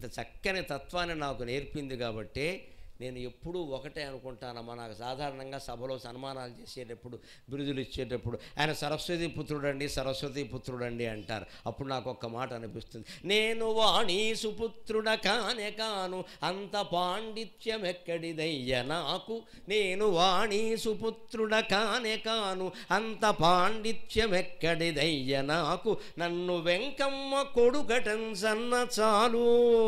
ఇంత చక్కని తత్వాన్ని నాకు నేర్పింది కాబట్టే నేను ఎప్పుడూ ఒకటే అనుకుంటానమ్మా నాకు సాధారణంగా సభలో సన్మానాలు చేసేటప్పుడు బిరుదులు ఇచ్చేటప్పుడు ఆయన సరస్వతి పుత్రుడండి సరస్వతి పుత్రుడండి అంటారు అప్పుడు నాకు ఒక్క మాట అనిపిస్తుంది నేను వాణి సుపుత్రుడ కానే కాను అంత పాండిత్యం ఎక్కడిదయ్య నాకు నేను వాణి సుపుత్రుడ కానే కాను అంత పాండిత్యం ఎక్కడిదయ్య నాకు నన్ను వెంకమ్మ కొడుకటం సన్న చాలు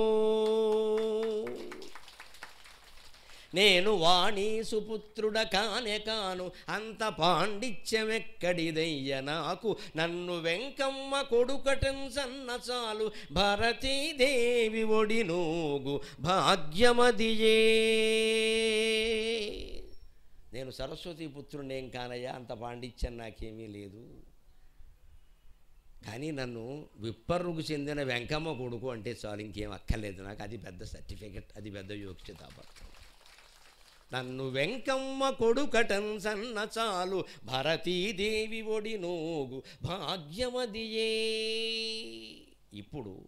నేను వాణి సుపుత్రుడ కానే కాను అంత పాండిత్యమెక్కడిదయ్య నాకు నన్ను వెంకమ్మ కొడుకటం సన్న చాలు భారతీదేవి ఒడి నూగు భాగ్యమదియే నేను సరస్వతి పుత్రుడేం కానయ్యా అంత పాండిత్యం నాకేమీ లేదు కానీ నన్ను విప్పర్రుకు చెందిన వెంకమ్మ కొడుకు అంటే చాలు ఇంకేం అక్కర్లేదు నాకు అది పెద్ద సర్టిఫికెట్ అది పెద్ద యోగ్యతాపత్రం నన్ను వెంకమ్మ కొడుకటం సన్న చాలు భారతీదేవి ఒడి నోగు భాగ్యమదియే ఇప్పుడు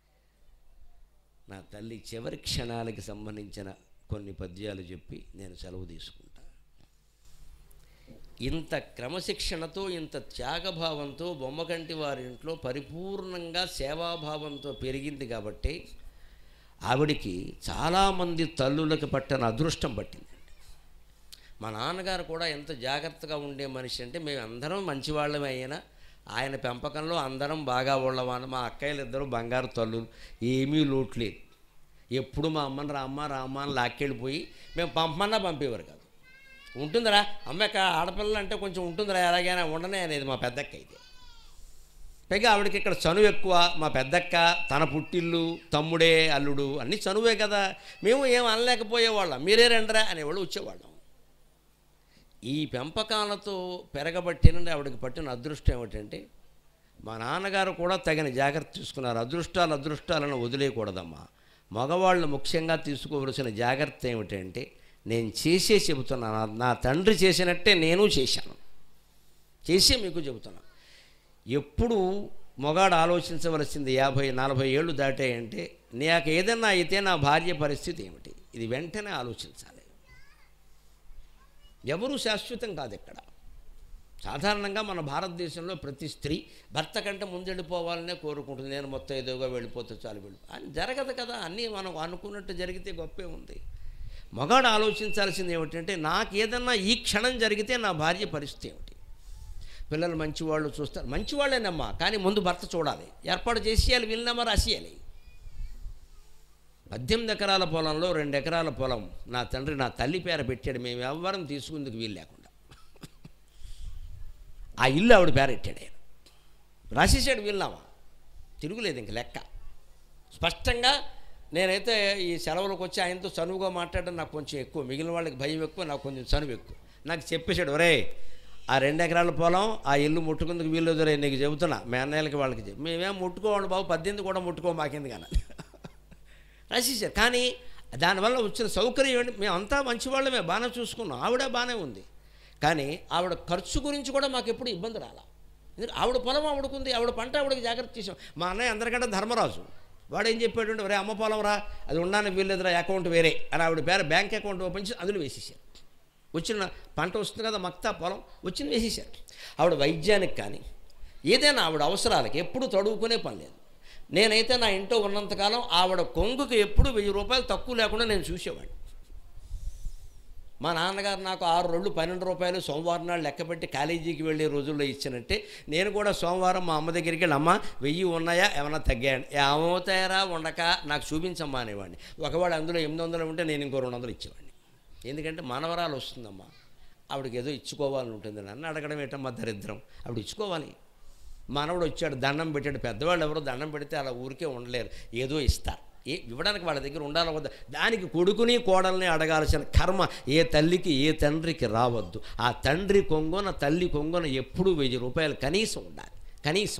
నా తల్లి చివరి క్షణాలకి సంబంధించిన కొన్ని పద్యాలు చెప్పి నేను సెలవు తీసుకుంటా ఇంత క్రమశిక్షణతో ఇంత త్యాగభావంతో బొమ్మకంటి వారి ఇంట్లో పరిపూర్ణంగా సేవాభావంతో పెరిగింది కాబట్టి ఆవిడికి చాలామంది తల్లులకు పట్టిన అదృష్టం పట్టిందండి మా నాన్నగారు కూడా ఎంత జాగ్రత్తగా ఉండే మనిషి అంటే మేము అందరం మంచివాళ్ళమే అయినా ఆయన పెంపకంలో అందరం బాగా వాళ్ళమని మా అక్కయ్యలు ఇద్దరు బంగారు తల్లులు ఏమీ లోటు లేదు ఎప్పుడు మా అమ్మని రామ్మ రామ్మ అని లాక్కెళ్ళిపోయి మేము పంపమన్నా పంపేవారు కాదు ఉంటుందిరా అమ్మ యొక్క ఆడపిల్లలు అంటే కొంచెం ఉంటుందిరా ఎలాగైనా ఉండనే అనేది మా పెద్దక్క అయితే పైగా ఆవిడకి ఇక్కడ చనువు ఎక్కువ మా పెద్దక్క తన పుట్టిల్లు తమ్ముడే అల్లుడు అన్నీ చనువే కదా మేము ఏం అనలేకపోయేవాళ్ళం మీరే రండిరా అనేవాళ్ళు వచ్చేవాళ్ళం ఈ పెంపకాలతో పెరగబట్టిన ఆవిడకి పట్టిన అదృష్టం ఏమిటంటే మా నాన్నగారు కూడా తగిన జాగ్రత్త తీసుకున్నారు అదృష్టాలు అదృష్టాలను వదిలేయకూడదమ్మా మగవాళ్ళు ముఖ్యంగా తీసుకోవలసిన జాగ్రత్త ఏమిటంటే నేను చేసే చెబుతున్నాను నా తండ్రి చేసినట్టే నేను చేశాను చేసే మీకు చెబుతున్నాను ఎప్పుడు మొగాడు ఆలోచించవలసింది యాభై నలభై ఏళ్ళు దాటాయంటే నాకు ఏదన్నా అయితే నా భార్య పరిస్థితి ఏమిటి ఇది వెంటనే ఆలోచించాలి ఎవరు శాశ్వతం కాదు ఇక్కడ సాధారణంగా మన భారతదేశంలో ప్రతి స్త్రీ భర్త కంటే ముందెళ్ళిపోవాలనే కోరుకుంటుంది నేను మొత్తం ఏదోగా వెళ్ళిపోతే చాలు వెళ్ళి అని జరగదు కదా అన్నీ మనం అనుకున్నట్టు జరిగితే గొప్పే ఉంది మగాడు ఆలోచించాల్సింది ఏమిటంటే నాకు ఏదన్నా ఈ క్షణం జరిగితే నా భార్య పరిస్థితి ఏమిటి పిల్లలు మంచివాళ్ళు చూస్తారు మంచివాళ్ళేనమ్మా కానీ ముందు భర్త చూడాలి ఏర్పాటు చేసేయాలి వీళ్ళనమ్మా రాసేయాలి పద్దెనిమిది ఎకరాల పొలంలో రెండు ఎకరాల పొలం నా తండ్రి నా తల్లి పేర పెట్టాడు మేము ఎవ్వరం తీసుకుందుకు వీలు లేకుండా ఆ ఇల్లు ఆవిడ పేర పెట్టాడు ఆయన రాసేసాడు వీళ్ళనామా తిరుగులేదు ఇంక లెక్క స్పష్టంగా నేనైతే ఈ సెలవులకు వచ్చి ఆయనతో చనువుగా మాట్లాడడం నాకు కొంచెం ఎక్కువ మిగిలిన వాళ్ళకి భయం ఎక్కువ నాకు కొంచెం చనువు ఎక్కువ నాకు చెప్పేశాడు ఒరే ఆ రెండు ఎకరాల పొలం ఆ ఇల్లు ముట్టుకుందుకు వీళ్ళు ఎదురే నీకు చెబుతున్నా మీ అన్నయ్యలకి వాళ్ళకి చెప్పి మేమేం ముట్టుకోవాలి బాబు పద్దెనిమిది కూడా ముట్టుకో మాకింది కానీ రాసేసారు కానీ దానివల్ల వచ్చిన సౌకర్యం ఏంటి మేమంతా మంచివాళ్ళమే బాగానే చూసుకున్నాం ఆవిడ బాగానే ఉంది కానీ ఆవిడ ఖర్చు గురించి కూడా మాకు ఎప్పుడు ఇబ్బంది రాలా ఎందుకంటే ఆవిడ పొలం ఆవిడకుంది ఆవిడ పంట ఆవిడకి జాగ్రత్త చేసాం మా అన్నయ్య అందరికంటే ధర్మరాజు వాడు ఏం చెప్పాడు ఒరే అమ్మ పొలం రా అది ఉండడానికి వీళ్ళెదురా అకౌంట్ వేరే అని ఆవిడ పేరు బ్యాంక్ అకౌంట్ ఓపెన్ చేసి అందులో వేసేసారు వచ్చిన పంట వస్తుంది కదా మక్తా పొలం వచ్చింది వేసేసారు ఆవిడ వైద్యానికి కానీ ఏదైనా ఆవిడ అవసరాలకి ఎప్పుడు తడువుకునే పని లేదు నేనైతే నా ఇంట్లో ఉన్నంతకాలం ఆవిడ కొంగుకి ఎప్పుడు వెయ్యి రూపాయలు తక్కువ లేకుండా నేను చూసేవాడిని మా నాన్నగారు నాకు ఆరు రెండు పన్నెండు రూపాయలు సోమవారం నాడు లెక్కపెట్టి కాలేజీకి వెళ్ళే రోజుల్లో ఇచ్చినట్టే నేను కూడా సోమవారం మా అమ్మ దగ్గరికి వెళ్ళి అమ్మ వెయ్యి ఉన్నాయా ఏమన్నా తగ్గాయండి ఏమవుతాయరా ఉండక నాకు చూపించమ్మా అనేవాడిని ఒకవేళ అందులో ఎనిమిది వందలు ఉంటే నేను ఇంకో రెండు వందలు ఇచ్చేవాడిని ఎందుకంటే మనవరాలు వస్తుందమ్మా ఆవిడకి ఏదో ఇచ్చుకోవాలని ఉంటుంది నన్ను అడగడం ఏంటమ్మా దరిద్రం ఆవిడ ఇచ్చుకోవాలి మనవడు వచ్చాడు దండం పెట్టాడు పెద్దవాళ్ళు ఎవరో దండం పెడితే అలా ఊరికే ఉండలేరు ఏదో ఇస్తారు ఏ ఇవ్వడానికి వాళ్ళ దగ్గర ఉండాలి వద్ద దానికి కొడుకుని కోడల్ని అడగాల్సిన కర్మ ఏ తల్లికి ఏ తండ్రికి రావద్దు ఆ తండ్రి కొంగొన తల్లి కొంగొన ఎప్పుడూ వెయ్యి రూపాయలు కనీసం ఉండాలి కనీసం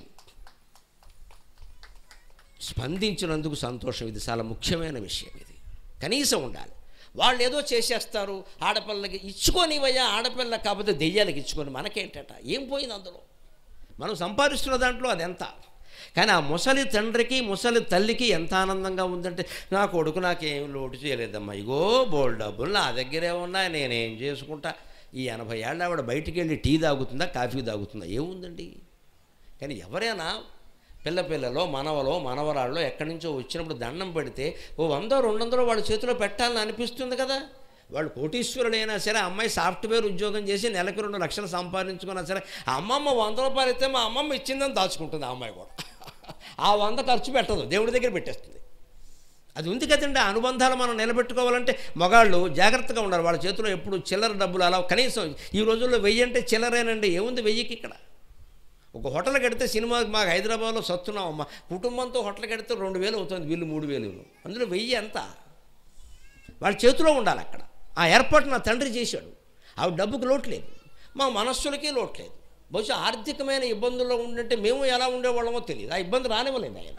స్పందించినందుకు సంతోషం ఇది చాలా ముఖ్యమైన విషయం ఇది కనీసం ఉండాలి వాళ్ళు ఏదో చేసేస్తారు ఆడపిల్లకి ఇచ్చుకోనివయ్యా ఆడపిల్ల కాకపోతే దెయ్యాలకి ఇచ్చుకొని మనకేంటట ఏం పోయింది అందులో మనం సంపాదిస్తున్న దాంట్లో అది ఎంత కానీ ఆ ముసలి తండ్రికి ముసలి తల్లికి ఎంత ఆనందంగా ఉందంటే నా కొడుకు నాకేం లోటు చేయలేదమ్మా ఇగో బోల్డ్ డబ్బులు నా దగ్గరే ఉన్నాయి నేనేం చేసుకుంటా ఈ ఎనభై ఏళ్ళ ఆవిడ బయటికి వెళ్ళి టీ తాగుతుందా కాఫీ తాగుతుందా ఏముందండి కానీ ఎవరైనా పిల్ల పిల్లలో మనవలో మనవరాళ్ళు ఎక్కడి నుంచో వచ్చినప్పుడు దండం పెడితే ఓ వందో రెండు వందలు వాళ్ళ చేతిలో పెట్టాలని అనిపిస్తుంది కదా వాళ్ళు కోటీశ్వరుడైనా సరే ఆ అమ్మాయి సాఫ్ట్వేర్ ఉద్యోగం చేసి నెలకు రెండు లక్షలు సంపాదించుకున్నా సరే ఆ అమ్మమ్మ వంద రూపాయలు ఇస్తే మా అమ్మమ్మ ఇచ్చిందని దాచుకుంటుంది ఆ అమ్మాయి కూడా ఆ వంద ఖర్చు పెట్టదు దేవుడి దగ్గర పెట్టేస్తుంది అది ఉంది కదండి ఆ అనుబంధాలు మనం నిలబెట్టుకోవాలంటే మగాళ్ళు జాగ్రత్తగా ఉండాలి వాళ్ళ చేతిలో ఎప్పుడు చిల్లర డబ్బులు అలా కనీసం ఈ రోజుల్లో వెయ్యి అంటే చిల్లరేనండి ఏముంది వెయ్యికి ఇక్కడ ఒక హోటల్ కడితే సినిమా మాకు హైదరాబాద్లో సత్తున్నాం అమ్మ కుటుంబంతో హోటల్ కడితే రెండు వేలు అవుతుంది వీళ్ళు మూడు వేలు అందులో వెయ్యి ఎంత వాళ్ళ చేతిలో ఉండాలి అక్కడ ఆ ఏర్పాటు నా తండ్రి చేశాడు ఆవిడ డబ్బుకు లోటు లేదు మా మనస్సులకి లోటు లేదు బహుశా ఆర్థికమైన ఇబ్బందుల్లో ఉండంటే మేము ఎలా ఉండేవాళ్ళమో తెలియదు ఆ ఇబ్బంది రానివ్వలేదు ఆయన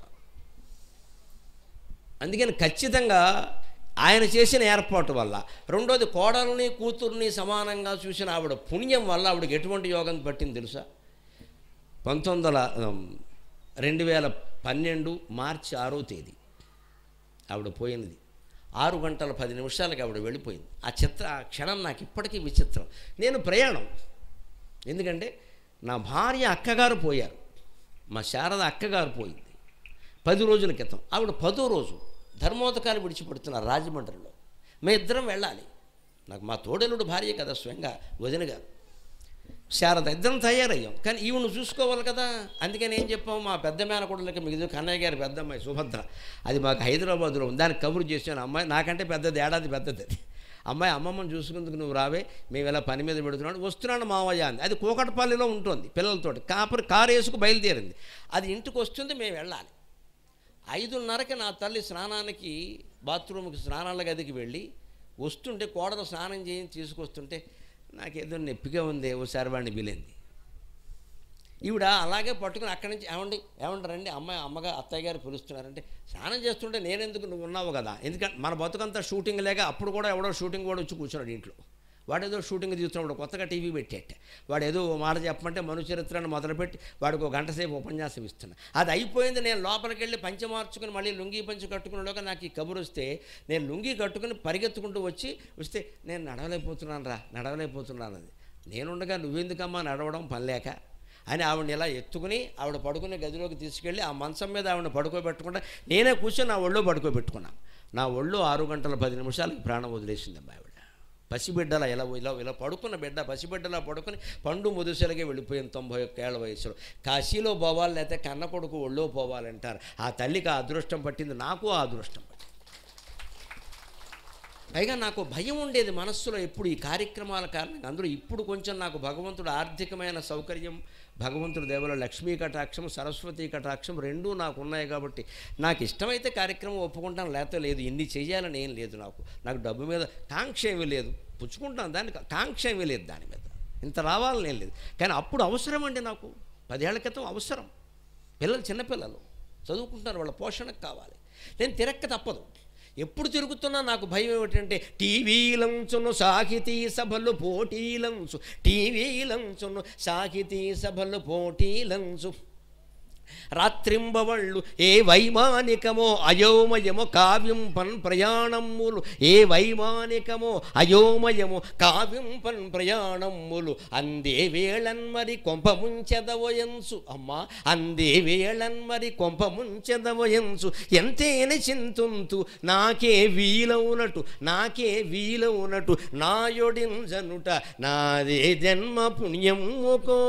అందుకని ఖచ్చితంగా ఆయన చేసిన ఏర్పాటు వల్ల రెండోది కోడల్ని కూతుర్ని సమానంగా చూసిన ఆవిడ పుణ్యం వల్ల ఆవిడకి ఎటువంటి యోగం పట్టింది తెలుసా పంతొమ్మిది వందల రెండు వేల పన్నెండు మార్చి ఆరో తేదీ ఆవిడ పోయినది ఆరు గంటల పది నిమిషాలకి ఆవిడ వెళ్ళిపోయింది ఆ చిత్ర ఆ క్షణం నాకు ఇప్పటికీ విచిత్రం నేను ప్రయాణం ఎందుకంటే నా భార్య అక్కగారు పోయారు మా శారద అక్కగారు పోయింది పది రోజుల క్రితం ఆవిడ పదో రోజు ధర్మోదకాలు విడిచిపెడుతున్నారు రాజమండ్రిలో మేము ఇద్దరం వెళ్ళాలి నాకు మా తోడలుడు భార్య కదా స్వయంగా వదిన గారు శారద ఇద్దరం తయారయ్యాం కానీ ఈవిను చూసుకోవాలి కదా అందుకని ఏం చెప్పాము మా పెద్ద మేనకోడలకి మిగతా కన్నయ్య గారి పెద్ద అమ్మాయి సుభద్ర అది మాకు హైదరాబాద్లో ఉంది దానికి కబురు చేసాను అమ్మాయి నాకంటే పెద్దది ఏడాది పెద్దది అది అమ్మాయి అమ్మమ్మని చూసుకుందుకు నువ్వు రావే మేము ఇలా పని మీద పెడుతున్నాడు వస్తున్నాడు మావయ్య అంది అది కూకటపల్లిలో ఉంటుంది పిల్లలతోటి కాపరి కారు వేసుకు బయలుదేరింది అది ఇంటికి వస్తుంది మేము వెళ్ళాలి ఐదున్నరకి నా తల్లి స్నానానికి బాత్రూమ్కి స్నానాల గదికి వెళ్ళి వస్తుంటే కోడలు స్నానం చేయించి తీసుకొస్తుంటే నాకేదో నొప్పిగా ఉంది ఓసారి వాడిని పిలింది ఈవిడ అలాగే పట్టుకుని అక్కడి నుంచి ఏమండి ఏమండి రండి అమ్మాయి అమ్మగా అత్తయ్య గారు పిలుస్తున్నారంటే స్నానం చేస్తుంటే నేనెందుకు నువ్వు ఉన్నావు కదా ఎందుకంటే మన బతుకంతా షూటింగ్ లేక అప్పుడు కూడా ఎవడో షూటింగ్ కూడా వచ్చి కూర్చున్నాడు ఇంట్లో వాడు ఏదో షూటింగ్ తీస్తున్నాడు కొత్తగా టీవీ పెట్టేట వాడు ఏదో ఓ మాట చెప్పమంటే మను చరిత్రను మొదలుపెట్టి వాడికి ఒక గంట సేపు ఉపన్యాసం ఇస్తున్నా అది అయిపోయింది నేను లోపలికి వెళ్ళి పంచి మార్చుకుని మళ్ళీ లుంగీ పంచి కట్టుకునేలోగా నాకు ఈ కబురు వస్తే నేను లుంగీ కట్టుకుని పరిగెత్తుకుంటూ వచ్చి వస్తే నేను నడవలేకపోతున్నాను రా నడవలేకపోతున్నాను అది నేనుండగా నువ్వెందుకమ్మా నడవడం పనిలేక అని ఆవిడని ఇలా ఎత్తుకుని ఆవిడ పడుకునే గదిలోకి తీసుకెళ్ళి ఆ మంచం మీద ఆవిడ పడుకోబెట్టకుండా నేనే కూర్చొని నా ఒళ్ళో పడుకోబెట్టుకున్నా నా ఒళ్ళు ఆరు గంటల పది నిమిషాలకి ప్రాణం వదిలేసిందమ్మా ఆవిడ పసిబిడ్డల ఇలా ఇలా ఇలా పడుకున్న బిడ్డ పసిబిడ్డలా పడుకుని పండు ముదుసలగే వెళ్ళిపోయింది తొంభై ఒక్క ఏళ్ళ వయసులో కాశీలో పోవాలి లేకపోతే కన్న కొడుకు ఒళ్ళో పోవాలంటారు ఆ తల్లికి ఆ అదృష్టం పట్టింది నాకు ఆ అదృష్టం పట్టింది పైగా నాకు భయం ఉండేది మనస్సులో ఎప్పుడు ఈ కార్యక్రమాల కారణంగా అందులో ఇప్పుడు కొంచెం నాకు భగవంతుడు ఆర్థికమైన సౌకర్యం భగవంతుడు దేవుల లక్ష్మీ కటాక్షం సరస్వతి కటాక్షం రెండూ నాకు ఉన్నాయి కాబట్టి నాకు ఇష్టమైతే కార్యక్రమం ఒప్పుకుంటాను లేకపోతే లేదు ఇన్ని చేయాలని ఏం లేదు నాకు నాకు డబ్బు మీద కాంక్ష ఏమీ లేదు పుచ్చుకుంటాను దానికి కాంక్ష ఏమీ లేదు దాని మీద ఇంత రావాలని ఏం లేదు కానీ అప్పుడు అవసరం అండి నాకు పదేళ్ల క్రితం అవసరం పిల్లలు చిన్నపిల్లలు చదువుకుంటున్నారు వాళ్ళ పోషణకు కావాలి నేను తిరక్క తప్పదు ఎప్పుడు తిరుగుతున్నా నాకు భయం ఏమిటంటే టీవీలంచును సాహితీ సభలు పోటీలంచు టీవీలంచును సాహితీ సభలు పోటీలంచు రాత్రింబవళ్ళు ఏ వైమానికమో అయోమయమో కావ్యంపన్ ప్రయాణములు ఏ వైమానికమో అయోమయమో కావ్యంపన్ ప్రయాణములు అందే వేళన్మరి కొంపముంచెదవయంసు అమ్మా అందే వేళన్మరి కొంపముంచెదవయంసు ఎంతేని చింతుంతు నాకే వీలవునటు నాకే వీలవునటు నాయొడింజనుట నాదే జన్మ పుణ్యముకో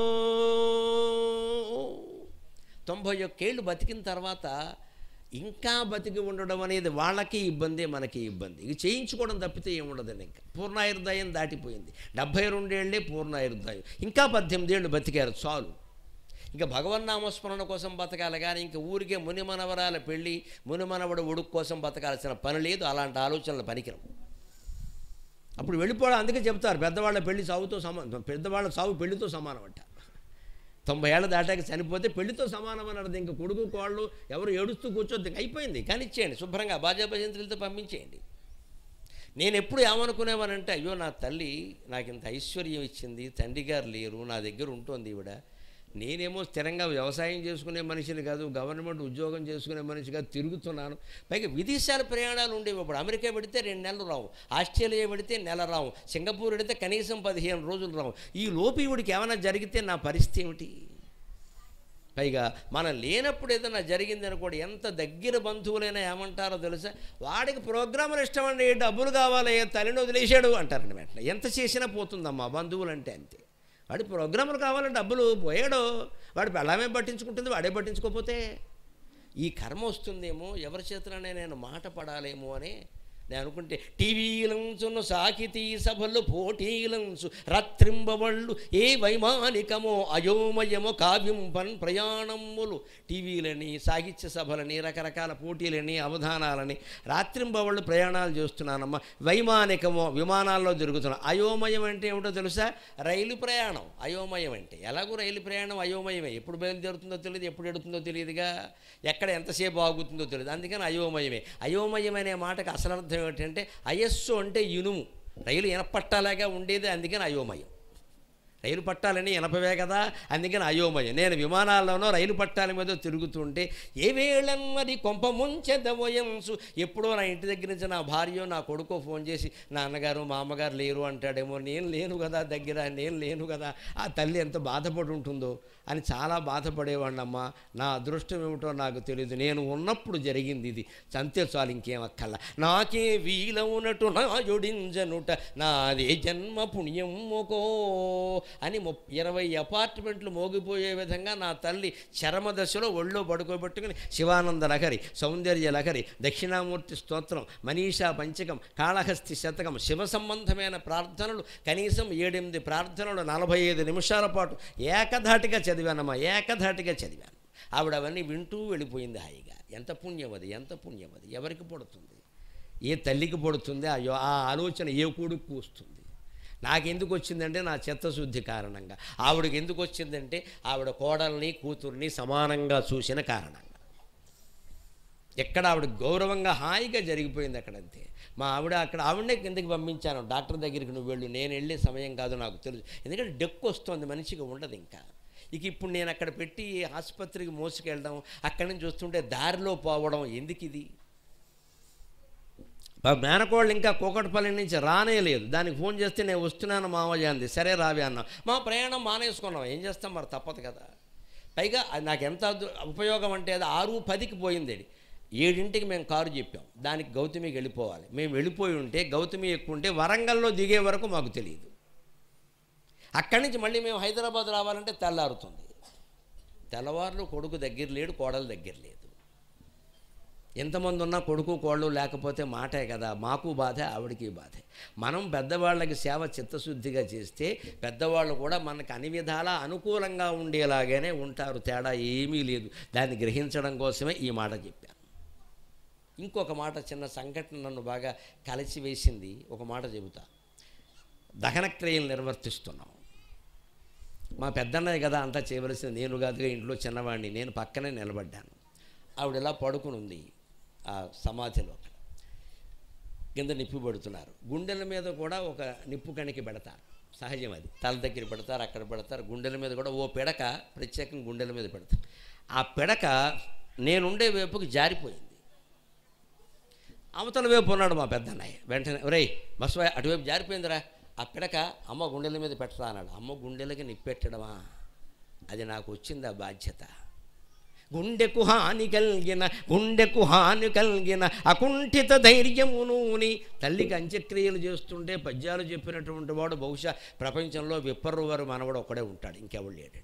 తొంభై ఒక్కేళ్ళు బతికిన తర్వాత ఇంకా బతికి ఉండడం అనేది వాళ్ళకి ఇబ్బంది మనకి ఇబ్బంది ఇక చేయించుకోవడం తప్పితే ఏముండదండి ఇంకా పూర్ణాయుర్దాయం దాటిపోయింది డెబ్భై రెండేళ్లే పూర్ణాయుర్దాయం ఇంకా పద్దెనిమిది ఏళ్ళు బతికారు చాలు ఇంకా భగవన్నామస్మరణ కోసం బతకాలి కానీ ఇంకా ఊరికే మునిమనవరాల పెళ్ళి మునిమనవడు ఉడుకు కోసం బతకాల్సిన పని లేదు అలాంటి ఆలోచనలు పనికిరం అప్పుడు వెళ్ళిపోవడం అందుకే చెప్తారు పెద్దవాళ్ళ పెళ్లి సాగుతో సమానం పెద్దవాళ్ళ సాగు పెళ్లితో సమానం అంట తొంభై ఏళ్ళ దాటాక చనిపోతే పెళ్లితో సమానం అన్నది ఇంకా కొడుకు కోళ్ళు ఎవరు ఏడుస్తూ కూర్చోద్దు ఇంక అయిపోయింది కానిచ్చేయండి శుభ్రంగా బాజా భజంత్రులతో పంపించేయండి నేను ఎప్పుడు ఏమనుకునేవానంటే అయ్యో నా తల్లి నాకు ఇంత ఐశ్వర్యం ఇచ్చింది తండ్రి గారు లేరు నా దగ్గర ఉంటుంది ఈవిడ నేనేమో స్థిరంగా వ్యవసాయం చేసుకునే మనిషిని కాదు గవర్నమెంట్ ఉద్యోగం చేసుకునే మనిషి కాదు తిరుగుతున్నాను పైగా విదేశాల ప్రయాణాలు ఉండేవి ఇప్పుడు అమెరికా పెడితే రెండు నెలలు రావు ఆస్ట్రేలియా పెడితే నెల రావు సింగపూర్ పెడితే కనీసం పదిహేను రోజులు రావు ఈ లోపు ఈవిడికి ఏమైనా జరిగితే నా పరిస్థితి ఏమిటి పైగా మనం లేనప్పుడు ఏదైనా జరిగింది అనుకోండి ఎంత దగ్గర బంధువులైనా ఏమంటారో తెలుసా వాడికి ప్రోగ్రాములు ఇష్టమండి డబ్బులు కావాలి తల్లిని వదిలేశాడు అంటారండి వెంటనే ఎంత చేసినా పోతుందమ్మా బంధువులు అంటే అంతే వాడి ప్రోగ్రాములు కావాలని డబ్బులు పోయాడు వాడు పెళ్ళామే పట్టించుకుంటుంది వాడే పట్టించుకోకపోతే ఈ కర్మ వస్తుందేమో ఎవరి చేతననే నేను మాట పడాలేమో అని నేను అనుకుంటే టీవీలంచును సాకితీ సభలు పోటీలంచు రాత్రింబవళ్ళు ఏ వైమానికమో అయోమయమో కావ్యంపన్ ప్రయాణములు టీవీలని సాహిత్య సభలని రకరకాల పోటీలని అవధానాలని రాత్రింబవళ్ళు ప్రయాణాలు చేస్తున్నానమ్మా వైమానికమో విమానాల్లో తిరుగుతున్నా అయోమయం అంటే ఏమిటో తెలుసా రైలు ప్రయాణం అయోమయం అంటే ఎలాగో రైలు ప్రయాణం అయోమయమే ఎప్పుడు బయలుదేరుతుందో తెలియదు ఎప్పుడు ఎడుతుందో తెలియదుగా ఎక్కడ ఎంతసేపు ఆగుతుందో తెలియదు అందుకని అయోమయమే అయోమయం అనే మాటకు అసలు అర్థం ఏమిటంటే అయస్సు అంటే ఇనుము రైలు ఇనపట్టాలాగా ఉండేది అందుకని అయోమయం రైలు పట్టాలని ఎనపవే కదా అందుకని అయోమయం నేను విమానాల్లోనో రైలు పట్టాల మీద తిరుగుతుంటే ఏ వేళన్నది కొంప ముంచెదవయంసు ఎప్పుడో నా ఇంటి దగ్గర నుంచి నా భార్య నా కొడుకో ఫోన్ చేసి నాన్నగారు మా అమ్మగారు లేరు అంటాడేమో నేను లేను కదా దగ్గర నేను లేను కదా ఆ తల్లి ఎంత బాధపడి ఉంటుందో అని చాలా బాధపడేవాడినమ్మా నా అదృష్టం ఏమిటో నాకు తెలియదు నేను ఉన్నప్పుడు జరిగింది ఇది చంతే చాలు ఇంకేం అక్కల్లా నాకే వీలవునట్టు నా జొడింజనుట నాదే జన్మ పుణ్యముకో అని ముప్ ఇరవై అపార్ట్మెంట్లు మోగిపోయే విధంగా నా తల్లి చరమ దశలో ఒళ్ళో పడుకోబెట్టుకుని శివానంద లహరి సౌందర్య లహరి దక్షిణామూర్తి స్తోత్రం మనీషా పంచకం కాళహస్తి శతకం శివ సంబంధమైన ప్రార్థనలు కనీసం ఏడెనిమిది ప్రార్థనలు నలభై ఐదు నిమిషాల పాటు ఏకధాటిగా చదివానమ్మా ఏకధాటిగా చదివాను ఆవిడ అవన్నీ వింటూ వెళ్ళిపోయింది హాయిగా ఎంత పుణ్యం అది ఎంత పుణ్యం అది ఎవరికి పడుతుంది ఏ తల్లికి పడుతుంది అయ్యో ఆ ఆలోచన ఏ కొడుకు వస్తుంది నాకెందుకు వచ్చిందంటే నా చిత్తశుద్ధి కారణంగా ఆవిడకి ఎందుకు వచ్చిందంటే ఆవిడ కోడల్ని కూతుర్ని సమానంగా చూసిన కారణంగా ఎక్కడ ఆవిడ గౌరవంగా హాయిగా జరిగిపోయింది అక్కడంతే మా ఆవిడ అక్కడ ఆవిడనే కిందకి పంపించాను డాక్టర్ దగ్గరికి నువ్వు వెళ్ళు నేను వెళ్ళే సమయం కాదు నాకు తెలుసు ఎందుకంటే డెక్కు వస్తుంది మనిషిగా ఉండదు ఇంకా ఇక ఇప్పుడు నేను అక్కడ పెట్టి ఆసుపత్రికి మోసుకెళ్ళడం అక్కడి నుంచి వస్తుంటే దారిలో పోవడం ఎందుకు ఇది మా మేనకోళ్ళు ఇంకా కూకట్పల్లి నుంచి రానే లేదు దానికి ఫోన్ చేస్తే నేను వస్తున్నాను మావయ్య అంది సరే రావే అన్నాం మా ప్రయాణం మానేసుకున్నాం ఏం చేస్తాం మరి తప్పదు కదా పైగా అది నాకు ఎంత అదృ- ఉపయోగం అంటే అది ఆరు పదికి పోయింది అది ఏడింటికి మేము కారు చెప్పాం దానికి గౌతమికి వెళ్ళిపోవాలి మేము వెళ్ళిపోయి ఉంటే గౌతమి ఎక్కువ ఉంటే వరంగల్లో దిగే వరకు మాకు తెలియదు అక్కడి నుంచి మళ్ళీ మేము హైదరాబాద్ రావాలంటే తెల్లారుతుంది తెల్లవారులు కొడుకు దగ్గర లేడు కోడలు దగ్గర లేదు ఎంతమంది ఉన్నా కొడుకు కోళ్ళు లేకపోతే మాటే కదా మాకు బాధే ఆవిడకి బాధే మనం పెద్దవాళ్ళకి సేవ చిత్తశుద్ధిగా చేస్తే పెద్దవాళ్ళు కూడా మనకు అన్ని విధాలా అనుకూలంగా ఉండేలాగానే ఉంటారు తేడా ఏమీ లేదు దాన్ని గ్రహించడం కోసమే ఈ మాట చెప్పాను ఇంకొక మాట చిన్న సంఘటన నన్ను బాగా కలిసివేసింది ఒక మాట చెబుతా దహనక్రియలు నిర్వర్తిస్తున్నాం మా పెద్దన్నయ్య కదా అంతా చేయవలసింది నేను కాదుగా ఇంట్లో చిన్నవాడిని నేను పక్కనే నిలబడ్డాను ఆవిడ ఇలా పడుకుని ఉంది ఆ సమాధిలో అక్కడ కింద నిప్పు పెడుతున్నారు గుండెల మీద కూడా ఒక నిప్పు కణికి పెడతారు సహజం అది తల దగ్గర పెడతారు అక్కడ పెడతారు గుండెల మీద కూడా ఓ పిడక ప్రత్యేకంగా గుండెల మీద పెడతారు ఆ పిడక నేనుండే వైపుకి జారిపోయింది అవతల వైపు ఉన్నాడు మా పెద్దన్నయ్య వెంటనే ఒరేయ్ బస్సు అటువైపు జారిపోయిందిరా ఆ పిడక అమ్మ గుండెల మీద పెట్టరా అన్నాడు అమ్మ గుండెలకి నిప్పెట్టడమా అది నాకు వచ్చింది ఆ బాధ్యత గుండెకు హాని కలిగిన గుండెకు హాని కలిగిన అకుంఠిత ధైర్యమునూని తల్లికి అంత్యక్రియలు చేస్తుంటే పద్యాలు చెప్పినటువంటి వాడు బహుశా ప్రపంచంలో విప్పరు వారు మనవడు ఒక్కడే ఉంటాడు ఇంకెవడు లేడండి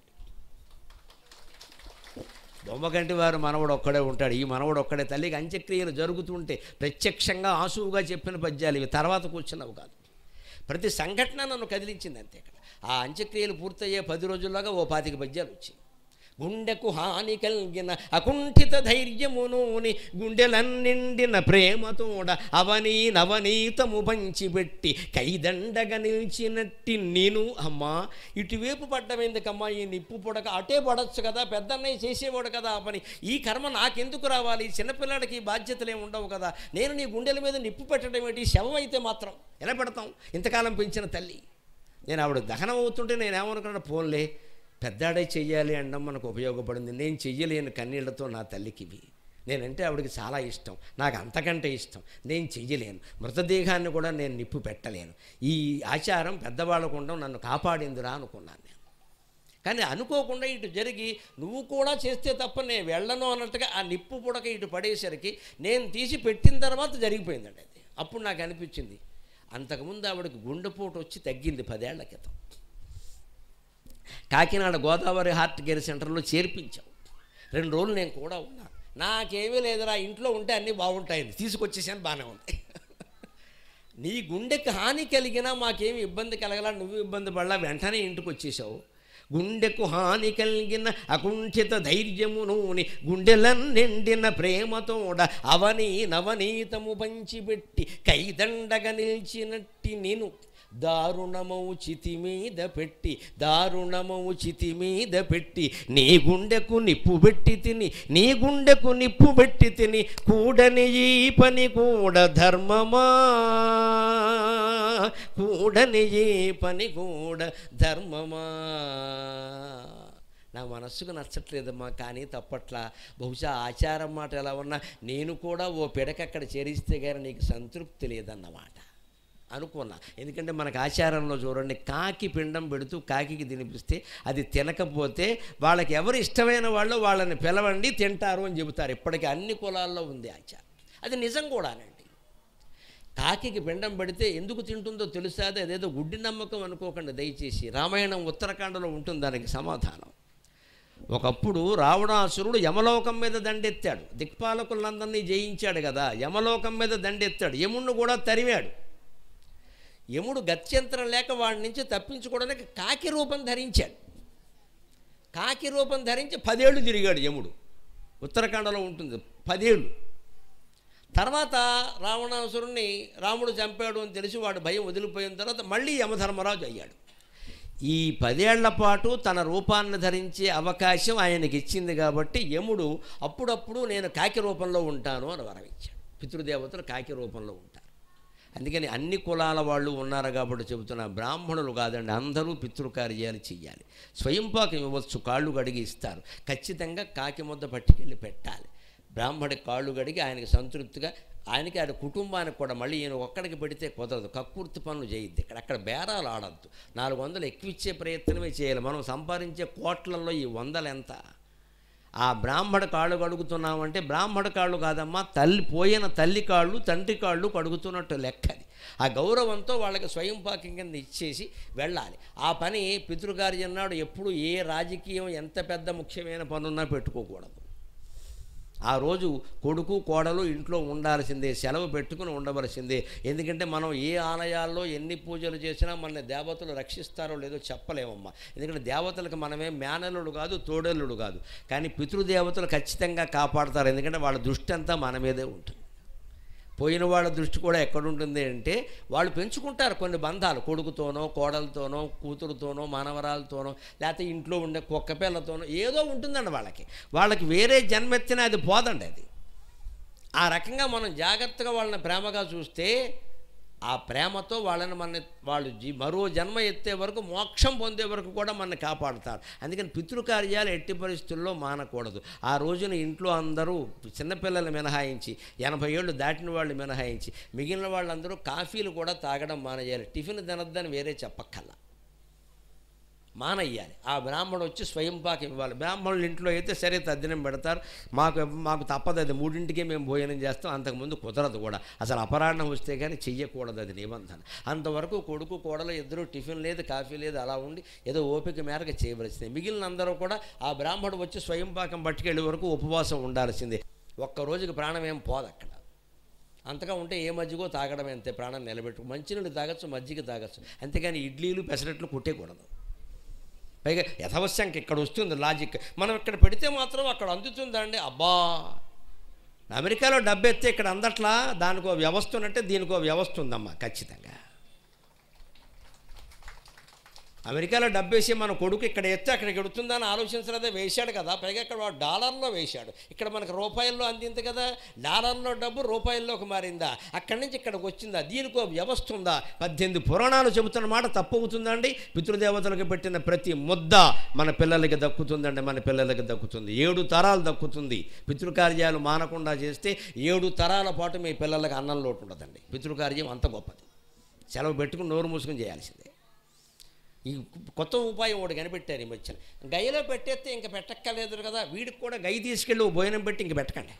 బొమ్మకంటి వారు మనవడు ఒక్కడే ఉంటాడు ఈ మనవడు ఒక్కడే తల్లికి అంత్యక్రియలు జరుగుతుంటే ప్రత్యక్షంగా ఆసువుగా చెప్పిన పద్యాలు ఇవి తర్వాత కూర్చున్నవి కాదు ప్రతి సంఘటన నన్ను కదిలించింది అంతే ఇక్కడ ఆ అంత్యక్రియలు పూర్తయ్యే పది రోజుల్లోగా ఓ పాతిక పద్యాలు వచ్చాయి గుండెకు హాని కలిగిన అకుంఠిత ధైర్యమునూని గుండెలన్నిండిన ప్రేమతోడ అవనీ నవనీతము పంచిపెట్టి కైదండగా నిలిచినట్టి నేను అమ్మా ఇటువైపు పడ్డమెందుకమ్మా ఈ నిప్పు పొడక అటే పడచ్చు కదా పెద్దన్నయ్య చేసేవాడు కదా ఆ పని ఈ కర్మ నాకెందుకు రావాలి చిన్నపిల్లాడికి ఈ బాధ్యతలు ఏమి ఉండవు కదా నేను నీ గుండెల మీద నిప్పు పెట్టడం ఏంటి శవం అయితే మాత్రం ఎలా పెడతాం ఇంతకాలం పెంచిన తల్లి నేను ఆవిడ దహనం అవుతుంటే నేను ఏమనుకున్నాను ఫోన్లే పెద్దాడే చెయ్యాలి అనడం మనకు ఉపయోగపడింది నేను చెయ్యలేను కన్నీళ్లతో నా తల్లికి ఇవి నేనంటే ఆవిడకి చాలా ఇష్టం నాకు అంతకంటే ఇష్టం నేను చెయ్యలేను మృతదేహాన్ని కూడా నేను నిప్పు పెట్టలేను ఈ ఆచారం పెద్దవాళ్ళకు ఉండడం నన్ను కాపాడిందిరా అనుకున్నాను నేను కానీ అనుకోకుండా ఇటు జరిగి నువ్వు కూడా చేస్తే తప్ప నేను వెళ్ళను అన్నట్టుగా ఆ నిప్పు పుడక ఇటు పడేసరికి నేను తీసి పెట్టిన తర్వాత జరిగిపోయిందండి అది అప్పుడు నాకు అనిపించింది అంతకుముందు ఆవిడకి గుండెపోటు వచ్చి తగ్గింది పదేళ్ల క్రితం కాకినాడ గోదావరి హార్ట్ కేర్ సెంటర్లో చేర్పించాం రెండు రోజులు నేను కూడా ఉన్నా నాకేమీ లేదురా ఇంట్లో ఉంటే అన్నీ బాగుంటాయండి తీసుకొచ్చేసాను బాగానే ఉంది నీ గుండెకి హాని కలిగినా మాకేమి ఇబ్బంది కలగలా నువ్వు ఇబ్బంది పడలా వెంటనే ఇంటికి వచ్చేసావు గుండెకు హాని కలిగిన అకుంఠిత ధైర్యమునూని గుండెలన్నిండిన ప్రేమతోడ అవని నవనీతము పంచిపెట్టి కైదండగ నిలిచినట్టి నేను దారుణమౌ చితి మీద పెట్టి దారుణమౌ చితి మీద పెట్టి నీ గుండెకు నిప్పు పెట్టి తిని నీ గుండెకు నిప్పు పెట్టి తిని కూడని ఈ పని కూడా ధర్మమా కూడని ఈ పని కూడా ధర్మమా నా మనస్సుకు నచ్చట్లేదమ్మా కానీ తప్పట్లా బహుశా ఆచారం మాట ఎలా ఉన్నా నేను కూడా ఓ పిడక అక్కడ చేరిస్తే కానీ నీకు సంతృప్తి లేదన్నమాట అనుకున్నా ఎందుకంటే మనకు ఆచారంలో చూడండి కాకి పిండం పెడుతూ కాకికి తినిపిస్తే అది తినకపోతే వాళ్ళకి ఎవరు ఇష్టమైన వాళ్ళు వాళ్ళని పిలవండి తింటారు అని చెబుతారు ఇప్పటికీ అన్ని కులాల్లో ఉంది ఆచారం అది నిజం కూడానండి కాకికి పిండం పెడితే ఎందుకు తింటుందో తెలుసా అది అదేదో గుడ్డి నమ్మకం అనుకోకండి దయచేసి రామాయణం ఉత్తరాఖండలో ఉంటుంది దానికి సమాధానం ఒకప్పుడు రావణాసురుడు యమలోకం మీద దండెత్తాడు దిక్పాలకులందరినీ జయించాడు కదా యమలోకం మీద దండెత్తాడు యముణ్ణి కూడా తరిమాడు యముడు గత్యంతరం లేక వాడి నుంచి తప్పించుకోవడానికి కాకి రూపం ధరించాడు కాకి రూపం ధరించి పదేళ్ళు తిరిగాడు యముడు ఉత్తరాఖండలో ఉంటుంది పదేళ్ళు తర్వాత రావణాసురుణ్ణి రాముడు చంపాడు అని తెలిసి వాడు భయం వదిలిపోయిన తర్వాత మళ్ళీ యమధర్మరాజు అయ్యాడు ఈ పదేళ్ల పాటు తన రూపాన్ని ధరించే అవకాశం ఆయనకి ఇచ్చింది కాబట్టి యముడు అప్పుడప్పుడు నేను కాకి రూపంలో ఉంటాను అని వరమిచ్చాడు పితృదేవతలు కాకి రూపంలో ఉంటారు అందుకని అన్ని కులాల వాళ్ళు ఉన్నారు కాబట్టి చెబుతున్న బ్రాహ్మణులు కాదండి అందరూ పితృకార్యాలు చెయ్యాలి స్వయంపాకం ఇవ్వచ్చు కాళ్ళు కడిగి ఇస్తారు ఖచ్చితంగా కాకి ముద్ద పట్టుకెళ్ళి పెట్టాలి బ్రాహ్మడి కాళ్ళు కడిగి ఆయనకి సంతృప్తిగా ఆయనకి ఆయన కుటుంబానికి కూడా మళ్ళీ ఈయన ఒక్కడికి పెడితే కుదరదు కక్కుర్తి పనులు చేయొద్దు ఇక్కడ అక్కడ బేరాలు ఆడద్దు నాలుగు వందలు ఎక్కువిచ్చే ప్రయత్నమే చేయాలి మనం సంపాదించే కోట్లలో ఈ వందలు ఎంత ఆ బ్రాహ్మణ కాళ్ళు కడుగుతున్నామంటే బ్రాహ్మణ కాళ్ళు కాదమ్మా తల్లి పోయిన తల్లి కాళ్ళు తండ్రి కాళ్ళు కడుగుతున్నట్టు లెక్కది ఆ గౌరవంతో వాళ్ళకి స్వయం పాకం కింద ఇచ్చేసి వెళ్ళాలి ఆ పని పితృకార్యం నాడు ఎప్పుడు ఏ రాజకీయం ఎంత పెద్ద ముఖ్యమైన పనున్నా పెట్టుకోకూడదు ఆ రోజు కొడుకు కోడలు ఇంట్లో ఉండాల్సిందే సెలవు పెట్టుకుని ఉండవలసిందే ఎందుకంటే మనం ఏ ఆలయాల్లో ఎన్ని పూజలు చేసినా మన దేవతలు రక్షిస్తారో లేదో చెప్పలేమమ్మా ఎందుకంటే దేవతలకు మనమే మేనలుడు కాదు తోడేలుడు కాదు కానీ పితృదేవతలు ఖచ్చితంగా కాపాడతారు ఎందుకంటే వాళ్ళ దృష్టి అంతా మన మీదే ఉంటుంది పోయిన వాళ్ళ దృష్టి కూడా ఎక్కడుంటుంది అంటే వాళ్ళు పెంచుకుంటారు కొన్ని బంధాలు కొడుకుతోనో కోడలతోనో కూతురుతోనో మనవరాలతోనో లేకపోతే ఇంట్లో ఉండే కుక్క పిల్లతోనో ఏదో ఉంటుందండి వాళ్ళకి వాళ్ళకి వేరే జన్మెత్తిన అది పోదండి అది ఆ రకంగా మనం జాగ్రత్తగా వాళ్ళని ప్రేమగా చూస్తే ఆ ప్రేమతో వాళ్ళని మన వాళ్ళు జీ మరో జన్మ ఎత్తే వరకు మోక్షం పొందే వరకు కూడా మనల్ని కాపాడుతారు అందుకని పితృకార్యాలు ఎట్టి పరిస్థితుల్లో మానకూడదు ఆ రోజున ఇంట్లో అందరూ చిన్నపిల్లలు మినహాయించి ఎనభై ఏళ్ళు దాటిన వాళ్ళు మినహాయించి మిగిలిన వాళ్ళందరూ కాఫీలు కూడా తాగడం మానేయాలి టిఫిన్ తినద్దని వేరే చెప్పక్కల్లా మానయ్యాలి ఆ బ్రాహ్మణుడు వచ్చి స్వయం పాకం ఇవ్వాలి బ్రాహ్మణులు ఇంట్లో అయితే సరే తద్దినం పెడతారు మాకు మాకు తప్పదు అది మూడింటికే మేము భోజనం చేస్తాం అంతకుముందు కుదరదు కూడా అసలు అపరాహ్నం వస్తే కానీ చెయ్యకూడదు అది నిబంధన అంతవరకు కొడుకు కోడలు ఇద్దరు టిఫిన్ లేదు కాఫీ లేదు అలా ఉండి ఏదో ఓపిక మేరకు చేయవలసిందే మిగిలిన అందరూ కూడా ఆ బ్రాహ్మణుడు వచ్చి స్వయం పాకం పట్టుకెళ్ళే వరకు ఉపవాసం ఉండాల్సిందే ఒక్క రోజుకి ప్రాణం ఏం పోదు అక్కడ అంతగా ఉంటే ఏ మజ్జిగో తాగడం అంతే ప్రాణం నిలబెట్టు మంచినీళ్ళు తాగొచ్చు మజ్జిగ తాగొచ్చు అంతేగాని ఇడ్లీలు పెసరట్లు కొట్టేయకూడదు పైగా యథావశ్యంకి ఇక్కడ వస్తుంది లాజిక్ మనం ఇక్కడ పెడితే మాత్రం అక్కడ అందుతుందండి అబ్బా అమెరికాలో డబ్బు ఎత్తే ఇక్కడ అందట్లా దానికో వ్యవస్థ ఉన్నట్టే దీనికో వ్యవస్థ ఉందమ్మా ఖచ్చితంగా అమెరికాలో డబ్బేసి మన కొడుకు ఇక్కడ ఎత్తే అక్కడికి ఎడుతుందని ఆలోచించలేదే వేశాడు కదా పైగా ఇక్కడ వాడు డాలర్లో వేశాడు ఇక్కడ మనకు రూపాయల్లో అందింది కదా డాలర్లో డబ్బు రూపాయల్లోకి మారిందా అక్కడి నుంచి ఇక్కడికి వచ్చిందా దీనికో వ్యవస్థ ఉందా పద్దెనిమిది పురాణాలు చెబుతున్న మాట తప్పు అవుతుందండి పితృదేవతలకు పెట్టిన ప్రతి ముద్ద మన పిల్లలకి దక్కుతుందండి మన పిల్లలకి దక్కుతుంది ఏడు తరాలు దక్కుతుంది పితృకార్యాలు మానకుండా చేస్తే ఏడు తరాల పాటు మీ పిల్లలకి అన్నం లోటు ఉండదండి పితృకార్యం అంత గొప్పది సెలవు పెట్టుకుని నోరు మూసుకుని చేయాల్సిందే ఈ కొత్త ఉపాయం ఒకటి కనిపెట్టారు ఈ మధ్యన గయ్యలో పెట్టేస్తే ఇంక పెట్టక్కర్లేదు కదా వీడికి కూడా గయ్యి తీసుకెళ్ళి ఓ భోజనం పెట్టి ఇంక పెట్టకండి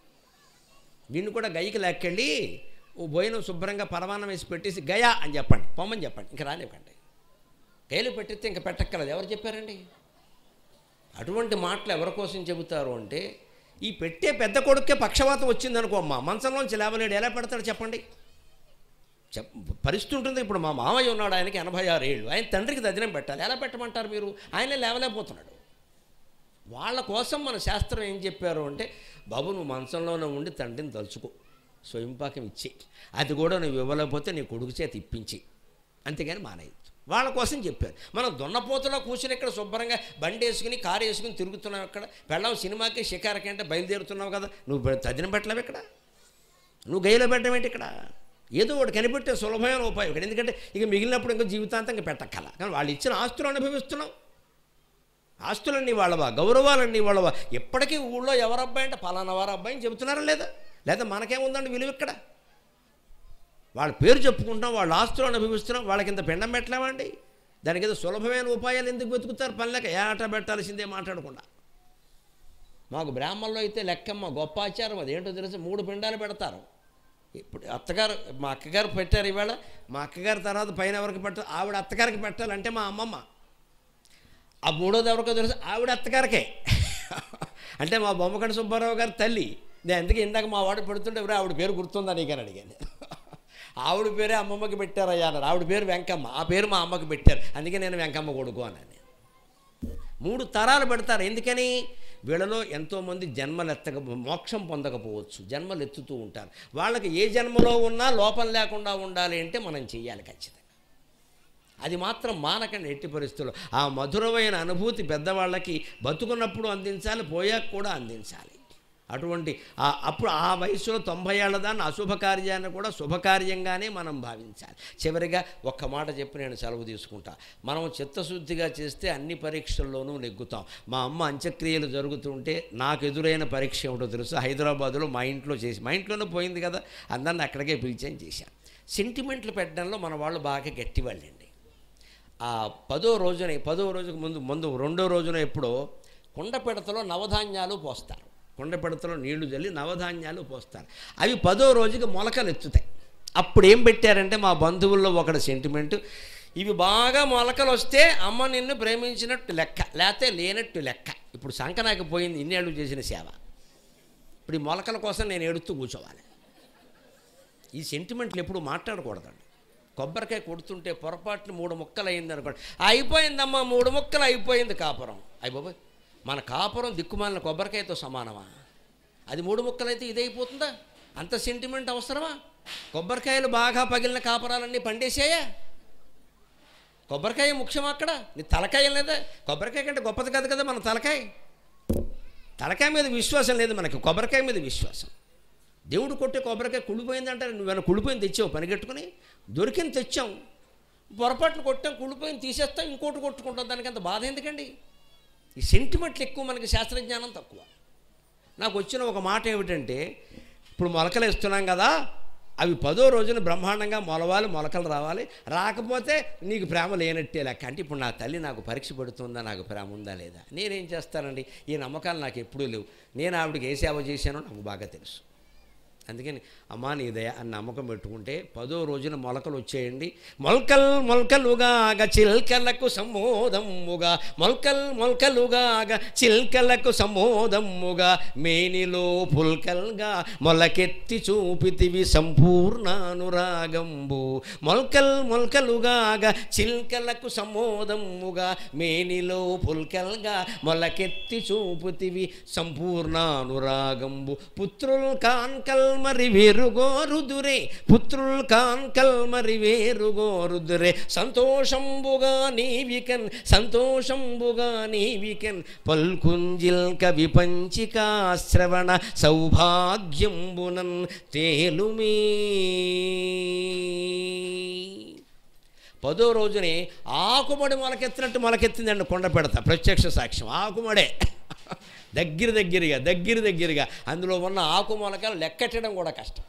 వీడిని కూడా గయ్యకి లాక్కెళ్ళి ఓ భోజనం శుభ్రంగా పరమాన్నం వేసి పెట్టేసి గయా అని చెప్పండి పొమ్మని చెప్పండి ఇంక రానివ్వకండి గయ్యలో పెట్టేస్తే ఇంక పెట్టక్కర్లేదు ఎవరు చెప్పారండి అటువంటి మాటలు ఎవరి కోసం చెబుతారు అంటే ఈ పెట్టే పెద్ద కొడుకే పక్షవాతం వచ్చిందనుకో అమ్మ మంచంలోంచి లేవలేడు ఎలా పెడతాడు చెప్పండి చెప్ పరిస్థితి ఉంటుంది ఇప్పుడు మా మామయ్య ఉన్నాడు ఆయనకి ఎనభై ఆరు ఏళ్ళు ఆయన తండ్రికి దర్శనం పెట్టాలి ఎలా పెట్టమంటారు మీరు ఆయనే లేవలేకపోతున్నాడు వాళ్ళ కోసం మన శాస్త్రం ఏం చెప్పారు అంటే బాబు నువ్వు మంచంలోనే ఉండి తండ్రిని తలుచుకో స్వయంపాకం ఇచ్చి అది కూడా నువ్వు ఇవ్వలేకపోతే నీ కొడుకు చేతి ఇప్పించి అంతేగాని మానేయద్దు వాళ్ళ కోసం చెప్పారు మనం దున్నపోతలో కూర్చుని ఇక్కడ శుభ్రంగా బండి వేసుకుని కారు వేసుకుని తిరుగుతున్నావు ఇక్కడ పెళ్ళాం సినిమాకి షికారకి అంటే బయలుదేరుతున్నావు కదా నువ్వు తదిన పెట్టలేవు ఇక్కడ నువ్వు గైలో పెట్టడం ఏంటి ఇక్కడ ఏదో ఒకటి కనిపెట్టే సులభమైన ఉపాయం ఇక్కడ ఎందుకంటే ఇక మిగిలినప్పుడు ఇంకా జీవితాంతం ఇంకా పెట్టక్కల కానీ వాళ్ళు ఇచ్చిన ఆస్తులు అనుభవిస్తున్నాం ఆస్తులన్నీ వాళ్ళవా గౌరవాలన్నీ వాళ్ళవా ఎప్పటికీ ఊళ్ళో ఎవరు అబ్బాయి అంటే పలానా వారు అబ్బాయి అని చెబుతున్నారా లేదా లేదా మనకేముందండి విలువ ఇక్కడ వాళ్ళ పేరు చెప్పుకుంటాం వాళ్ళ ఆస్తులు అనుభవిస్తున్నాం వాళ్ళకి ఇంత పిండం పెట్టలేమండి దానికి ఏదో సులభమైన ఉపాయాలు ఎందుకు వెతుకుతారు పనిలేక ఏ ఆట పెట్టాల్సిందే మాట్లాడకుండా మాకు బ్రాహ్మణులో అయితే లెక్కమ్మ గొప్ప ఆచారం అది ఏంటో తెలిసి మూడు పిండాలు పెడతారు ఇప్పుడు అత్తగారు మా అక్కగారు పెట్టారు ఇవాళ మా అక్కగారి తర్వాత పైన ఎవరికి పెట్టాలి ఆవిడ అత్తగారికి పెట్టాలంటే మా అమ్మమ్మ ఆ మూడోది ఎవరికో తెలుసు ఆవిడ అత్తగారికే అంటే మా బొమ్మకండ సుబ్బారావు గారి తల్లి నేను అందుకే ఇందాక మా వాడు పెడుతుంటే ఎవరు ఆవిడ పేరు గుర్తుందా నీకని అడిగాను ఆవిడ పేరే అమ్మమ్మకి పెట్టారయ్యా అన్నారు ఆవిడ పేరు వెంకమ్మ ఆ పేరు మా అమ్మకి పెట్టారు అందుకే నేను వెంకమ్మ కొడుకు అన్నాను మూడు తరాలు పెడతారు ఎందుకని వీళ్ళలో ఎంతోమంది జన్మలు ఎత్తక మోక్షం పొందకపోవచ్చు జన్మలు ఎత్తుతూ ఉంటారు వాళ్ళకి ఏ జన్మలో ఉన్నా లోపం లేకుండా ఉండాలి అంటే మనం చెయ్యాలి ఖచ్చితంగా అది మాత్రం మానకండి ఎట్టి పరిస్థితుల్లో ఆ మధురమైన అనుభూతి పెద్దవాళ్ళకి బతుకున్నప్పుడు అందించాలి పోయాక కూడా అందించాలి అటువంటి ఆ అప్పుడు ఆ వయసులో తొంభై ఏళ్ళ దాన్ని అశుభ కార్యాన్ని కూడా శుభకార్యంగానే మనం భావించాలి చివరిగా ఒక్క మాట చెప్పి నేను సెలవు తీసుకుంటా మనం చిత్తశుద్ధిగా చేస్తే అన్ని పరీక్షల్లోనూ నెగ్గుతాం మా అమ్మ అంత్యక్రియలు జరుగుతుంటే నాకు ఎదురైన పరీక్ష ఏమిటో తెలుసు హైదరాబాదులో మా ఇంట్లో చేసి మా ఇంట్లోనే పోయింది కదా అందరిని అక్కడికే పిలిచాను చేశాను సెంటిమెంట్లు పెట్టడంలో మన వాళ్ళు బాగా గట్టివాళ్ళండి ఆ పదో రోజున పదో రోజుకు ముందు ముందు రెండో రోజున ఎప్పుడో కుండపెడతలో నవధాన్యాలు పోస్తారు కుండపెడతలో నీళ్లు చల్లి నవధాన్యాలు పోస్తారు అవి పదో రోజుకి మొలకలు ఎత్తుతాయి అప్పుడు ఏం పెట్టారంటే మా బంధువుల్లో ఒకటి సెంటిమెంట్ ఇవి బాగా మొలకలు వస్తే అమ్మ నిన్ను ప్రేమించినట్టు లెక్క లేకపోతే లేనట్టు లెక్క ఇప్పుడు సంకనాకి పోయింది ఇన్నేళ్ళు చేసిన సేవ ఇప్పుడు ఈ మొలకల కోసం నేను ఏడుస్తూ కూర్చోవాలి ఈ సెంటిమెంట్లు ఎప్పుడు మాట్లాడకూడదండి కొబ్బరికాయ కొడుతుంటే పొరపాటున మూడు ముక్కలు అయింది అనుకోండి అయిపోయిందమ్మా మూడు ముక్కలు అయిపోయింది కాపురం అయిపోయి మన కాపురం దిక్కుమాలిన కొబ్బరికాయతో సమానమా అది మూడు ముక్కలైతే ఇదైపోతుందా అంత సెంటిమెంట్ అవసరమా కొబ్బరికాయలు బాగా పగిలిన కాపురాలన్నీ పండేసాయా కొబ్బరికాయ ముఖ్యం అక్కడ నీ తలకాయ లేదా కొబ్బరికాయ కంటే గొప్పది కాదు కదా మన తలకాయ తలకాయ మీద విశ్వాసం లేదు మనకి కొబ్బరికాయ మీద విశ్వాసం దేవుడు కొట్టే కొబ్బరికాయ కుళ్ళిపోయిందంటారు నువ్వేమైనా కుళ్ళిపోయింది తెచ్చావు పనిగట్టుకుని దొరికింది తెచ్చాం పొరపాటును కొట్టాం కుళ్ళిపోయింది తీసేస్తాం ఇంకోటి కొట్టుకుంటాం దానికి అంత బాధ ఎందుకండి ఈ సెంటిమెంట్లు ఎక్కువ మనకి శాస్త్రజ్ఞానం తక్కువ నాకు వచ్చిన ఒక మాట ఏమిటంటే ఇప్పుడు మొలకలు ఇస్తున్నాం కదా అవి పదో రోజున బ్రహ్మాండంగా మొలవాలి మొలకలు రావాలి రాకపోతే నీకు ప్రేమ లేనట్టే లెక్క అంటే ఇప్పుడు నా తల్లి నాకు పరీక్ష పెడుతుందా నాకు ప్రేమ ఉందా లేదా నేనేం చేస్తానండి ఈ నమ్మకాలు నాకు ఎప్పుడూ లేవు నేను ఆవిడకి ఏ సేవ చేశానో నాకు బాగా తెలుసు అందుకని అమ్మా నీ దయ అని నమ్మకం పెట్టుకుంటే పదో రోజున మొలకలు వచ్చేయండి మొలకల్ మొలకలుగాగ చిల్కలకు సమోదమ్ముగా మొలకల్ మొలకలుగాగ చిల్కలకు సమోదమ్ముగా మేనిలో పుల్కల్గా మొలకెత్తి చూపితివి సంపూర్ణానురాగంబు మొలకల్ మొలకలుగాగ చిల్కలకు సమోదమ్ముగా మేనిలో పుల్కల్గా మొలకెత్తి చూపుతివి సంపూర్ణానురాగంబు పుత్రుల్ కాన్కల్ మరి వేరుగోరుదురే పుత్రుల్ కాన్కల్ మరి వేరుగోరుదురే సంతోషంబుగా నీవికన్ సంతోషంబుగా నీవికన్ పల్కుంజిల్క విపంచికా శ్రవణ సౌభాగ్యంబునన్ తేలుమీ పదో రోజుని ఆకుమడి మొలకెత్తినట్టు మొలకెత్తిందండి కొండ పెడతా ప్రత్యక్ష సాక్ష్యం ఆకుమడే దగ్గర దగ్గరగా దగ్గర దగ్గరగా అందులో ఉన్న ఆకు మొలకలు లెక్కెట్టడం కూడా కష్టం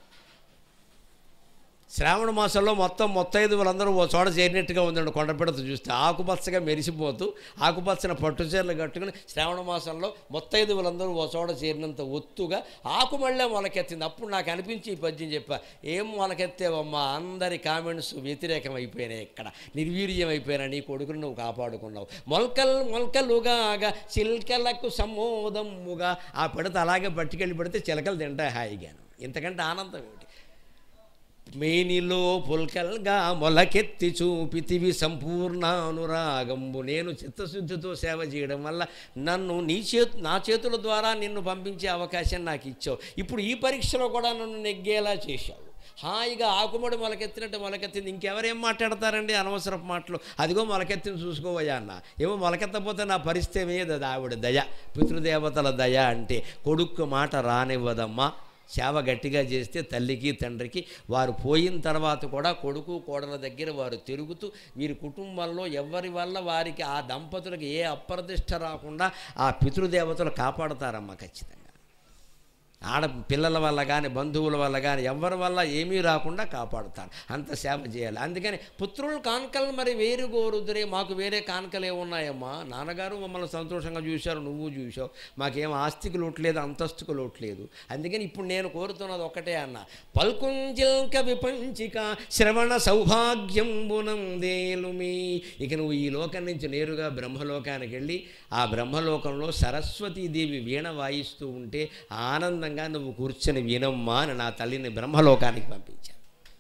శ్రావణ మాసంలో మొత్తం మొత్తైదువులందరూ ఓ చోట చేరినట్టుగా ఉందండి కొండపిడత చూస్తే ఆకుపచ్చగా మెరిసిపోతూ ఆకుపచ్చన పట్టు చీరలు కట్టుకుని శ్రావణ మాసంలో మొత్తైదువులందరూ ఓ చోట చేరినంత ఒత్తుగా ఆకు మళ్ళీ మొలకెత్తింది అప్పుడు నాకు అనిపించి ఈ పద్యం చెప్పా ఏం మొలకెత్తేవమ్మా అందరి కామెంట్స్ వ్యతిరేకం అయిపోయినాయి ఇక్కడ నిర్వీర్యం అయిపోయినా నీ కొడుకుని నువ్వు కాపాడుకున్నావు మొలకల్ మొలకలుగాగా చిల్కలకు సమోదమ్ముగా ఆ పిడత అలాగే పట్టుకెళ్ళి పెడితే చిలకలు తింటాయి హాయిగాను ఇంతకంటే ఆనందం ఏమిటి మేనిలో పుల్కల్గా మొలకెత్తి చూపితివి సంపూర్ణానురాగంబు నేను చిత్తశుద్ధితో సేవ చేయడం వల్ల నన్ను నీ చేతు నా చేతుల ద్వారా నిన్ను పంపించే అవకాశం నాకు ఇచ్చావు ఇప్పుడు ఈ పరీక్షలో కూడా నన్ను నెగ్గేలా చేశావు హాయిగా ఆకుమడి మొలకెత్తినట్టు మొలకెత్తింది ఇంకెవరేం మాట్లాడతారండి అనవసరపు మాటలు అదిగో మొలకెత్తిని చూసుకోవయ్యా అన్న ఏమో మొలకెత్తపోతే నా పరిస్థితి మీద అది ఆవిడ దయ పితృదేవతల దయ అంటే కొడుకు మాట రానివ్వదమ్మా సేవ గట్టిగా చేస్తే తల్లికి తండ్రికి వారు పోయిన తర్వాత కూడా కొడుకు కోడల దగ్గర వారు తిరుగుతూ వీరి కుటుంబంలో ఎవరి వల్ల వారికి ఆ దంపతులకు ఏ అప్రతిష్ట రాకుండా ఆ పితృదేవతలు కాపాడతారమ్మా ఖచ్చితంగా ఆడ పిల్లల వల్ల కానీ బంధువుల వల్ల కానీ ఎవరి వల్ల ఏమీ రాకుండా కాపాడుతారు అంత సేవ చేయాలి అందుకని పుత్రులు కానుకలు మరి వేరు గోరుదురే మాకు వేరే కానుకలు ఏమున్నాయమ్మా నాన్నగారు మమ్మల్ని సంతోషంగా చూశారు నువ్వు చూసావు మాకేం ఆస్తికి లోట్లేదు అంతస్తుకు లోట్లేదు అందుకని ఇప్పుడు నేను కోరుతున్నది ఒకటే అన్న పల్కుంజిల్క విపంచిక శ్రవణ సౌభాగ్యంబునం దేలుమి ఇక నువ్వు ఈ లోకం నుంచి నేరుగా బ్రహ్మలోకానికి వెళ్ళి ఆ బ్రహ్మలోకంలో సరస్వతీదేవి వీణ వాయిస్తూ ఉంటే ఆనందంగా నువ్వు కూర్చొని వినమ్మా అని నా తల్లిని బ్రహ్మలోకానికి పంపించాను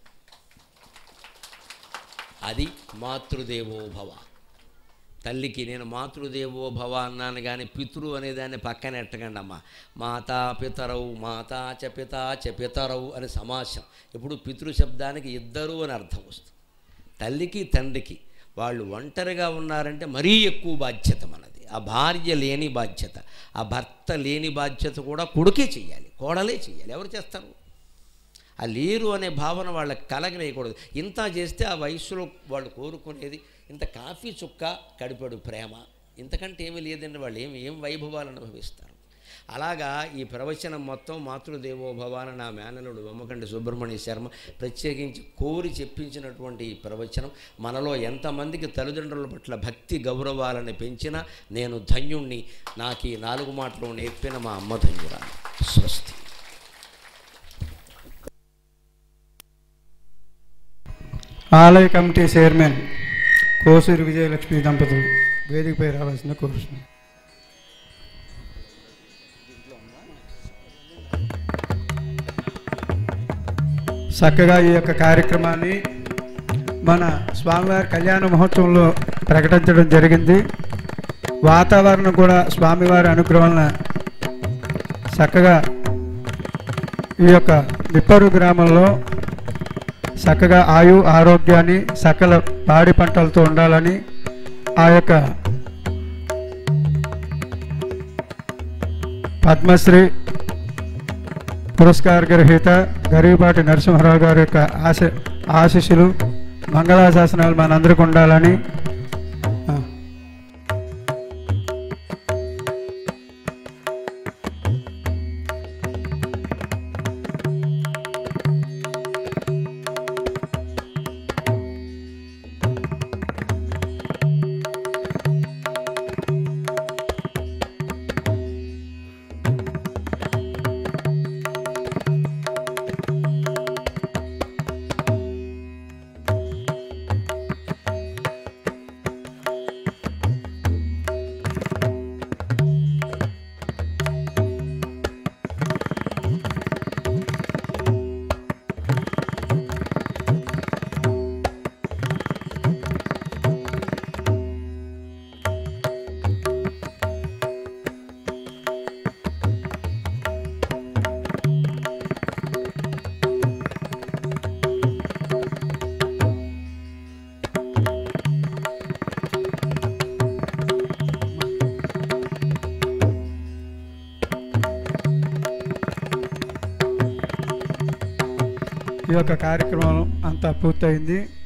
అది మాతృదేవో భవ తల్లికి నేను మాతృదేవో భవ అన్నాను కానీ పితృ అనేదాన్ని పక్కన ఎట్టకండి అమ్మ మాతా పితరవు మాతా చ పితా చ పితరవు అని సమాసం ఇప్పుడు పితృ శబ్దానికి ఇద్దరు అని అర్థం వస్తుంది తల్లికి తండ్రికి వాళ్ళు ఒంటరిగా ఉన్నారంటే మరీ ఎక్కువ బాధ్యత మనది ఆ భార్య లేని బాధ్యత ఆ భర్త లేని బాధ్యత కూడా కొడుకే చెయ్యాలి కోడలే చెయ్యాలి ఎవరు చేస్తారు ఆ లేరు అనే భావన వాళ్ళకి కలగనేయకూడదు ఇంత చేస్తే ఆ వయస్సులో వాళ్ళు కోరుకునేది ఇంత కాఫీ చుక్క కడిపడు ప్రేమ ఇంతకంటే ఏమీ లేదండి వాళ్ళు ఏం ఏం వైభవాలు అనుభవిస్తారు అలాగా ఈ ప్రవచనం మొత్తం మాతృదేవోభవ అని నా మేనలుడు వెమ్మకండి సుబ్రహ్మణ్య శర్మ ప్రత్యేకించి కోరి చెప్పించినటువంటి ఈ ప్రవచనం మనలో ఎంతమందికి తల్లిదండ్రుల పట్ల భక్తి గౌరవాలను పెంచినా నేను ధన్యుణ్ణి నాకు ఈ నాలుగు మాటలు నేర్పిన మా అమ్మ ధన్యురాలు స్వస్తి ఆలయ కమిటీ చైర్మన్ కోసూరి విజయలక్ష్మి దంపతులు వేదికపై రావాల్సిన కోరుతున్నాను చక్కగా ఈ యొక్క కార్యక్రమాన్ని మన స్వామివారి కళ్యాణ మహోత్సవంలో ప్రకటించడం జరిగింది వాతావరణం కూడా స్వామివారి అనుగ్రహం వలన చక్కగా ఈ యొక్క నిప్పరు గ్రామంలో చక్కగా ఆయు ఆరోగ్యాన్ని సకల పాడి పంటలతో ఉండాలని ఆ యొక్క పద్మశ్రీ పురస్కార గ్రహీత గరీబాటి నరసింహరావు గారి యొక్క ఆశ ఆశీస్సులు మంగళాశాసనాలు మనందరికి ఉండాలని ఆ, ఈ యొక్క కార్యక్రమం అంతా పూర్తయింది